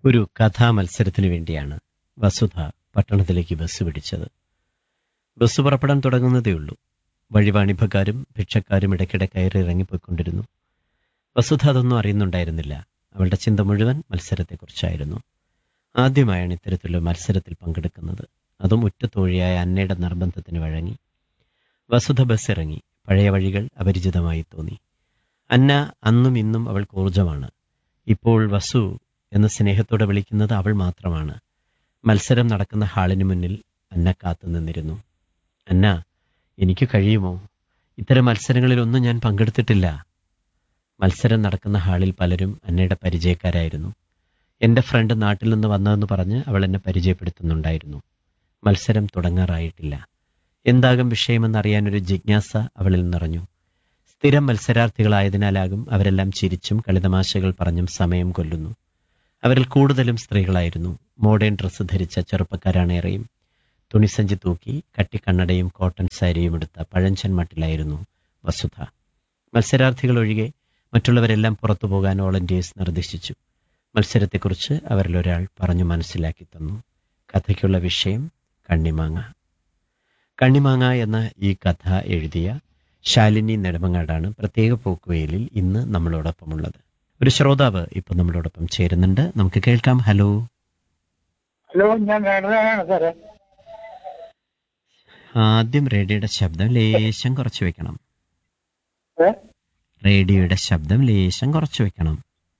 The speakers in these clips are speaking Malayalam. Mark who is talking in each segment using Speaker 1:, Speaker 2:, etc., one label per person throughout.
Speaker 1: ഒരു കഥാമത്സരത്തിനു വേണ്ടിയാണ് വസുധ പട്ടണത്തിലേക്ക് ബസ് പിടിച്ചത് ബസ് പുറപ്പെടാൻ തുടങ്ങുന്നതേയുള്ളൂ വഴിവാണിഭക്കാരും ഭിക്ഷക്കാരും ഇടയ്ക്കിടെ കയറി ഇറങ്ങിപ്പോയിക്കൊണ്ടിരുന്നു വസുധ അതൊന്നും അറിയുന്നുണ്ടായിരുന്നില്ല അവളുടെ ചിന്ത മുഴുവൻ മത്സരത്തെക്കുറിച്ചായിരുന്നു ആദ്യമായാണ് ഇത്തരത്തിലുള്ള മത്സരത്തിൽ പങ്കെടുക്കുന്നത് അതും ഉറ്റത്തോഴിയായ അന്നയുടെ നിർബന്ധത്തിന് വഴങ്ങി വസുധ ബസ് ഇറങ്ങി പഴയ വഴികൾ അപരിചിതമായി തോന്നി അന്ന അന്നും ഇന്നും അവൾക്ക് ഊർജമാണ് ഇപ്പോൾ വസു എന്ന് സ്നേഹത്തോടെ വിളിക്കുന്നത് അവൾ മാത്രമാണ് മത്സരം നടക്കുന്ന ഹാളിന് മുന്നിൽ അന്ന കാത്തു നിന്നിരുന്നു അന്ന എനിക്ക് കഴിയുമോ ഇത്തരം മത്സരങ്ങളിലൊന്നും ഞാൻ പങ്കെടുത്തിട്ടില്ല മത്സരം നടക്കുന്ന ഹാളിൽ പലരും അന്നയുടെ പരിചയക്കാരായിരുന്നു എൻ്റെ ഫ്രണ്ട് നാട്ടിൽ നിന്ന് വന്നതെന്ന് പറഞ്ഞ് അവൾ എന്നെ പരിചയപ്പെടുത്തുന്നുണ്ടായിരുന്നു മത്സരം തുടങ്ങാറായിട്ടില്ല എന്താകും വിഷയമെന്നറിയാനൊരു ജിജ്ഞാസ അവളിൽ നിറഞ്ഞു സ്ഥിരം മത്സരാർത്ഥികളായതിനാലാകും അവരെല്ലാം ചിരിച്ചും കളിതമാശകൾ പറഞ്ഞും സമയം കൊല്ലുന്നു അവരിൽ കൂടുതലും സ്ത്രീകളായിരുന്നു മോഡേൺ ഡ്രസ്സ് ധരിച്ച ചെറുപ്പക്കാരാണ് ഏറെയും തുണിസഞ്ചി തൂക്കി കട്ടിക്കണ്ണടയും കോട്ടൺ സാരിയും എടുത്ത പഴഞ്ചൻ മട്ടിലായിരുന്നു വസുധ മത്സരാർത്ഥികൾ ഒഴികെ മറ്റുള്ളവരെല്ലാം പുറത്തു പോകാൻ വോളണ്ടിയേഴ്സ് നിർദ്ദേശിച്ചു മത്സരത്തെക്കുറിച്ച് അവരിലൊരാൾ പറഞ്ഞു മനസ്സിലാക്കി തന്നു കഥയ്ക്കുള്ള വിഷയം കണ്ണിമാങ്ങ കണ്ണിമാങ്ങ എന്ന ഈ കഥ എഴുതിയ ശാലിനി നെടുമങ്ങാടാണ് പ്രത്യേക പോക്കുവെയിലിൽ ഇന്ന് നമ്മളോടൊപ്പമുള്ളത് ഒരു ശ്രോതാവ് ഇപ്പൊ നമ്മളോടൊപ്പം ചേരുന്നുണ്ട് നമുക്ക് കേൾക്കാം ഹലോ
Speaker 2: ഹലോ ഞാൻ വേണതാണ് സാറേ
Speaker 1: ആദ്യം റേഡിയോയുടെ ശബ്ദം ലേശം കുറച്ച് വെക്കണം
Speaker 2: ഏ?
Speaker 1: റേഡിയോയുടെ ശബ്ദം ലേശം കുറച്ച് വെക്കണം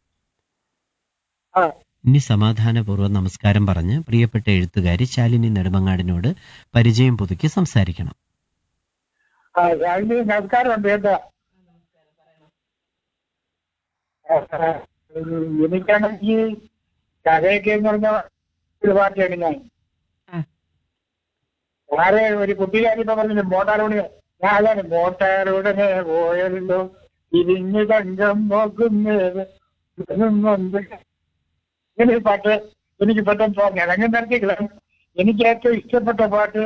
Speaker 2: ആ
Speaker 1: ഇനി സമാധാനപൂർവ്വം നമസ്കാരം പറഞ്ഞ് പ്രിയപ്പെട്ട എഴുത്തുകാരി ശാലിനി നെടുമങ്ങാടിനോട് പരിചയം പുതുക്കി സംസാരിക്കണം
Speaker 2: ആ രാവിലെ നമസ്കാരമുണ്ട് കേട്ടോ ആ, ഉം, എനിക്കാണെങ്കിൽ കഥയൊക്കെ എന്ന് പറഞ്ഞ ഒരു പാർട്ടിയാണ് ഞാൻ വേറെ ഒരു കുട്ടികാരി ഇപ്പൊ പറഞ്ഞു മോട്ടാറോട് ഞാൻ അതാണ് മോട്ടാറുടനെ പോയല്ലോ ഇരിഞ്ഞ് തങ്കം നോക്കുന്നത് ഇതൊന്നുമുണ്ട്. ഇങ്ങനെ ഒരു പാട്ട് എനിക്ക് പെട്ടെന്ന് തോന്നി അതങ്ങനെ നടത്തിയില്ല എനിക്ക് ഏറ്റവും ഇഷ്ടപ്പെട്ട പാട്ട്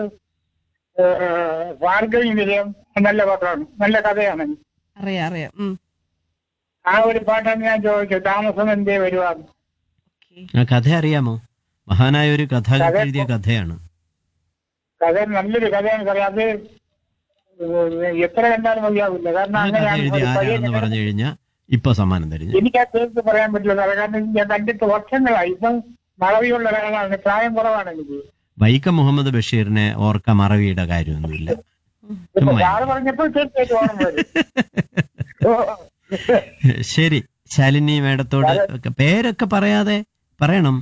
Speaker 2: ഏഹ്, ഭാർഗവി നിലയം നല്ല പാട്ടാണ് നല്ല കഥയാണ്
Speaker 3: അറിയാം അറിയാം ഉം.
Speaker 2: ആ ഒരു പാട്ടാണ് ഞാൻ ചോദിച്ചത് താമസം എന്തേ വരുവാന്ന്
Speaker 3: ഓക്കേ.
Speaker 1: ആ കഥ അറിയാമോ മഹാനായ ഒരു കഥാകൃത്ത്
Speaker 2: കഥ-
Speaker 1: എഴുതിയ കഥയാണ്
Speaker 2: കഥ നല്ലൊരു കഥയാണ് സാറേ അത് ഏഹ്, എത്ര കണ്ടാലും മതിയാവില്ല കാരണം
Speaker 1: ആ കഥ
Speaker 2: അങ്ങനെയാണ്
Speaker 1: എഴുതിയ
Speaker 2: ഒരു പഴയ
Speaker 1: ആരാണെന്ന്
Speaker 2: കഥ.
Speaker 1: പറഞ്ഞു കഴിഞ്ഞാൽ ഇപ്പൊ സമ്മാനം തരും
Speaker 2: എനിക്ക് ആ തീർത്ത് പറയാൻ പറ്റില്ല സാറേ കാരണം ഞാൻ കണ്ടിട്ട് വർഷങ്ങളായി ഇപ്പം മറവിയുള്ള ഒരാളാണ് പ്രായം കുറവാണ് എനിക്ക്
Speaker 1: വൈക്കം മുഹമ്മദ് ബഷീറിനെ ഓർക്ക മറവിയുടെ കാര്യമൊന്നുമില്ല
Speaker 2: ഇപ്പൊ
Speaker 1: ചുമ്മാ.
Speaker 2: സാറ് പറഞ്ഞപ്പോൾ തീർച്ചയായിട്ടും ഓർമ്മ വരും ഓ,
Speaker 1: ശരി ശാലിനി മേഡത്തോട് ഒക്കെ പേരൊക്കെ പറയാതെ പറയണം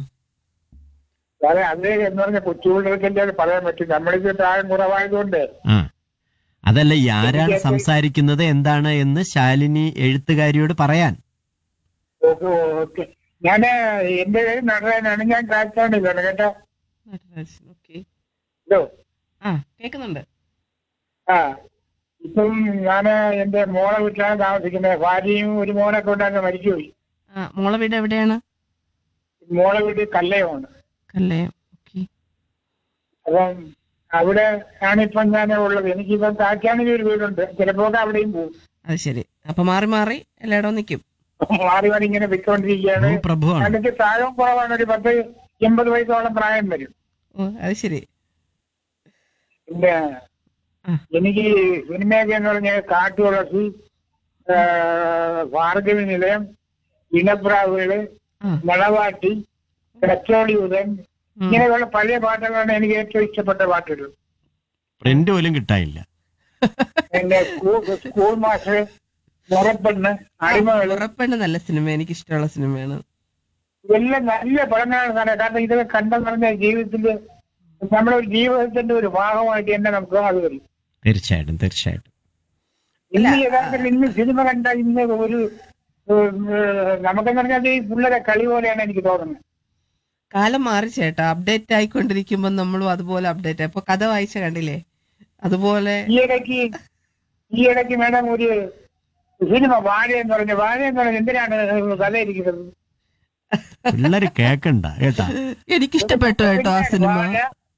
Speaker 2: സാറേ അത് എന്ന് പറഞ്ഞ കൊച്ചുപിള്ളേർക്കെല്ലാം അത് പറയാൻ പറ്റും നമ്മളിത് പ്രായം കുറവായതുകൊണ്ട്
Speaker 1: ആ അതല്ല ഈ ആരാണ്
Speaker 2: എനിക്ക്
Speaker 1: സംസാരിക്കുന്നത് എന്താണ് എന്ന് ശാലിനി എഴുത്തുകാരിയോട് പറയാൻ
Speaker 2: ഓക്കെ ഓക്കെ ഞാന് എന്റെ പേര് നടരാനാണ് ഞാൻ കാറ്റാണ്ടില്ലാണ് കേട്ടോ
Speaker 3: നടരാജൻ, ഓക്കേ.
Speaker 2: ഹലോ
Speaker 3: ആ കേൾക്കുന്നുണ്ട്
Speaker 2: ആ ഇപ്പം ഞാന് എന്റെ മോളെ വീട്ടിലാണ് താമസിക്കുന്നത് ഭാര്യയും ഒരു മോനൊക്കെ ഉണ്ടാകുന്ന മരിച്ചുപോയി
Speaker 3: ആ മോളെ വീട് എവിടെയാണ്
Speaker 2: മോളെ വീട്ടിൽ കല്ലയമാണ്
Speaker 3: കല്ലയം ഓക്കെ
Speaker 2: അപ്പം അവിടെ ആണ് ഇപ്പം ഞാൻ ഉള്ളത് എനിക്കിപ്പം കാറ്റാണെങ്കിൽ ഒരു വീടുണ്ട് ചിലപ്പോ അവിടെയും പോകും
Speaker 3: അത് ശരി അപ്പൊ മാറി മാറി എല്ലായിടവും നിൽക്കും
Speaker 2: മാറി മാറി ഇങ്ങനെ വിൽക്കൊണ്ടിരിക്കുകയാണ്
Speaker 1: പ്രഭുവാണ്
Speaker 2: എനിക്ക് പ്രായവും കുറവാണ് ഒരു പത്ത് എൺപത് വയസ്സോളം പ്രായം വരും
Speaker 3: ഓ അത് ശരി
Speaker 2: പിന്നെ
Speaker 3: ആ.
Speaker 2: എനിക്ക് സിനിമയൊക്കെ എന്ന് പറഞ്ഞാൽ കാട്ടുതുളസി ആ, ഭാർഗവി നിലയം ഇണപ്രാവുകള്
Speaker 3: ആ
Speaker 2: മണവാട്ടി കച്ചോളിയുതൻ
Speaker 3: ഉം.
Speaker 2: ഇങ്ങനെയുള്ള പഴയ പാട്ടുകളാണ് എനിക്ക് ഏറ്റവും ഇഷ്ടപ്പെട്ട പാട്ടുകൾ
Speaker 1: പ്രിന്റ് പോലും കിട്ടാനില്ല
Speaker 2: എന്റെ സ്കൂൾ സ്കൂൾ മാഷ് മുറപ്പെണ്ണ് അടിമകള്
Speaker 3: ഉറപ്പുണ്ട് നല്ല സിനിമ എനിക്ക് ഇഷ്ടമുള്ള സിനിമയാണ്
Speaker 2: ഇതെല്ലാം നല്ല പടങ്ങളാണ് സാറേ കാരണം ഇതൊക്കെ കണ്ടെന്ന് പറഞ്ഞ ജീവിതത്തില് നമ്മുടെ ഒരു ജീവിതത്തിന്റെ ഒരു ഭാഗമായിട്ട് തന്നെ നമുക്ക് അത് വരും
Speaker 1: തീർച്ചയായിട്ടും തീർച്ചയായിട്ടും
Speaker 2: ഇന്ന് യഥാർത്ഥത്തിൽ ഇന്ന് സിനിമ കണ്ട ഇന്ന് ഒരു ഉം, ഏഹ്, നമുക്കെന്ന് പറഞ്ഞാൽ ഈ പിള്ളേരെ കളി പോലെയാണ് എനിക്ക് തോന്നുന്നത്
Speaker 3: കാലം മാറി ചേട്ടാ അപ്ഡേറ്റ് ആയിക്കൊണ്ടിരിക്കുമ്പോ നമ്മളും അതുപോലെ അപ്ഡേറ്റ് ഇപ്പൊ കഥ വായിച്ച കണ്ടില്ലേ അതുപോലെ
Speaker 2: ഈ ഇടയ്ക്ക് ഈ ഇടയ്ക്ക് മേഡം ഒരു സിനിമ വാഴ എന്ന് പറഞ്ഞ വാഴ എന്ന് പറഞ്ഞ എന്തിനാണ് കഥ ഇരിക്കുന്നത്
Speaker 1: പിള്ളേര് കേക്കണ്ട കേട്ടാ
Speaker 3: എനിക്കിഷ്ടപ്പെട്ടു കേട്ടോ ആ സിനിമ
Speaker 2: വാഴ.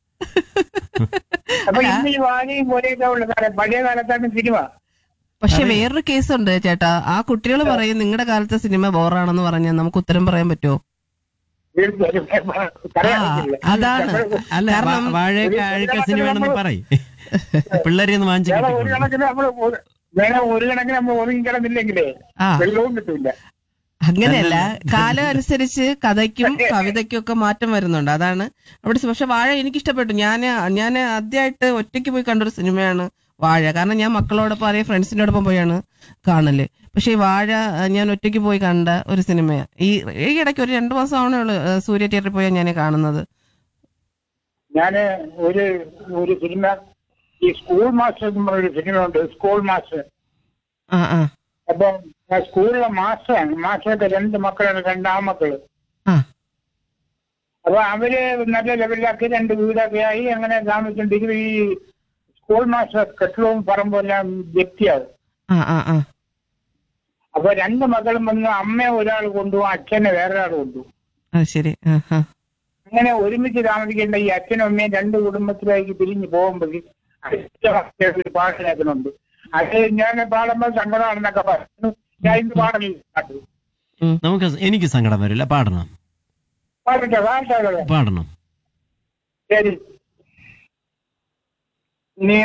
Speaker 2: അപ്പൊ ഇന്ന് ഈ വാഴയും പോലെയൊക്കെ ഉള്ള കാലം പഴയ കാലത്താണ് സിനിമ
Speaker 3: പക്ഷെ വേറൊരു കേസുണ്ട് ചേട്ടാ ആ കുട്ടികൾ പറയും നിങ്ങളുടെ കാലത്തെ സിനിമ ബോറാണെന്ന് പറഞ്ഞാൽ നമുക്ക് ഉത്തരം പറയാൻ പറ്റുമോ
Speaker 2: തീർച്ചയായും പറയാൻ
Speaker 1: ആ,
Speaker 2: പറ്റില്ല.
Speaker 3: അതാണ്
Speaker 1: അല്ല
Speaker 3: കാരണം
Speaker 1: വാ- വാഴയൊക്കെ അഴുക്ക് അച്ഛന് വേണമെന്ന് പറയും പിള്ളേരെ ഒന്ന് വാങ്ങിച്ചു
Speaker 2: വേറെ ഒരു
Speaker 1: കിട്ടിക്കൊള്ളു
Speaker 2: കണക്കിന് നമ്മൾ വേറെ ഒരു കണക്കിന് നമ്മൾ ഒതുങ്ങി കിടന്നില്ലെങ്കിലേ
Speaker 3: ആ
Speaker 2: വെള്ളവും കിട്ടില്ല
Speaker 3: അങ്ങനെയല്ല കാലം അനുസരിച്ച് കഥയ്ക്കും കവിതയ്ക്കും ഒക്കെ മാറ്റം വരുന്നുണ്ട് അതാണ് അവിടെ സ- പക്ഷെ വാഴ എനിക്ക് ഇഷ്ടപ്പെട്ടു ഞാൻ ഞാൻ ആദ്യമായിട്ട് ഒറ്റയ്ക്ക് പോയി കണ്ടൊരു സിനിമയാണ് വാഴ കാരണം ഞാൻ മക്കളോടൊപ്പം അതേ ഫ്രണ്ട്സിനോടൊപ്പം പോയാണ് കാണല് പക്ഷെ ഈ വാഴ അഹ് ഞാൻ ഒറ്റയ്ക്ക് പോയി കണ്ട ഒരു സിനിമയാണ് ഈ ഈ ഇടയ്ക്ക് ഒരു രണ്ടു മാസം ആവണേ ഉള്ളൂ അഹ് സൂര്യ തിയേറ്ററിൽ പോയാൽ ഞാൻ കാണുന്നത്
Speaker 2: ഞാന് ഒരു ഒരു സിനിമ ഈ സ്കൂൾ മാസ്റ്റർ എന്ന് പറഞ്ഞൊരു സിനിമ ഉണ്ട് സ്കൂൾ മാസ്റ്റർ
Speaker 3: ആ ആ
Speaker 2: അപ്പൊ ആ സ്കൂളിലെ മാസ്റ്ററാണ് മാസ്റ്ററുടെ രണ്ട് മക്കളാണ് രണ്ടാമക്കള്
Speaker 3: ആ
Speaker 2: അപ്പൊ അവര് നല്ല ലെവലിലാക്കി രണ്ട് വീടൊക്കെ ആയി അങ്ങനെ താമസിച്ചിട്ടുണ്ടെങ്കിൽ ഈ സ്കൂൾ മാസ്റ്റർ കെട്ടിടവും പറമ്പും എല്ലാം വ്യക്തിയാവും
Speaker 3: ആ ആ ആ
Speaker 2: അപ്പൊ രണ്ട് മക്കളും വന്ന് അമ്മയെ ഒരാൾ കൊണ്ടുപോകും അച്ഛനെ വേറൊരാൾ കൊണ്ടുപോകും
Speaker 3: അത് ശരി ആ ആ
Speaker 2: അങ്ങനെ ഒരുമിച്ച് താമസിക്കേണ്ട ഈ അച്ഛനും അമ്മയും രണ്ട് കുടുംബത്തിലേക്ക് പിരിഞ്ഞു പോകുമ്പോൾ ഒരു പാട്ടിനകത്തുന്നുണ്ട് അത് ഞാൻ പാടുമ്പോൾ സങ്കടമാണെന്നൊക്കെ പറഞ്ഞു ഞാൻ ഇന്ന് പാടലില്ല പാട്ട്
Speaker 1: നമുക്ക് എനിക്ക് സങ്കടം വരില്ല പാടണം
Speaker 2: പാടട്ടെ പാടട്ടെ
Speaker 1: പാടണം
Speaker 2: ശരി നീ